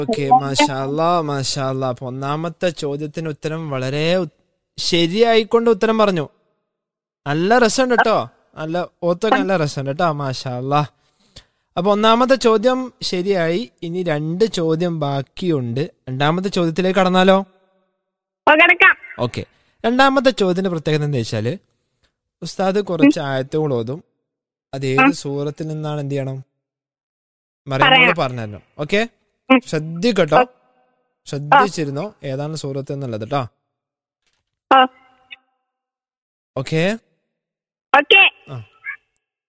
Okay മാഷാല്ലാ മാഷാല്ലാ അപ്പൊ ഒന്നാമത്തെ ചോദ്യത്തിന് ഉത്തരം വളരെ ഉ- ശരിയായിക്കൊണ്ട് ഉത്തരം പറഞ്ഞു നല്ല രസമുണ്ട് കേട്ടോ നല്ല ഓത്തൊക്കെ നല്ല രസമുണ്ട് കേട്ടോ മാഷാല്ലാ അപ്പൊ ഒന്നാമത്തെ ചോദ്യം ശരിയായി ഇനി രണ്ട് ചോദ്യം ബാക്കിയുണ്ട് രണ്ടാമത്തെ ചോദ്യത്തിലേക്ക് കടന്നാലോ ഓ കിടക്കാം ഓക്കെ രണ്ടാമത്തെ ചോദ്യത്തിന്റെ പ്രത്യേകത എന്താ വെച്ചാല് ഉസ്താദ് കുറച്ച് ആയത്തുകൾ ഓതും അത് ഏത് സൂറത്തിൽ നിന്നാണ് എന്ത് ചെയ്യണം മറിയാമോട് പറഞ്ഞല്ലോ ഓക്കെ ഉം. ശ്രദ്ധിക്കട്ടോ ശ്രദ്ധിച്ചിരുന്നോ ഏതാണ് സൂറത്ത് എന്നുള്ളത് കേട്ടോ ഓ ഓക്കെ ഓക്കെ ആ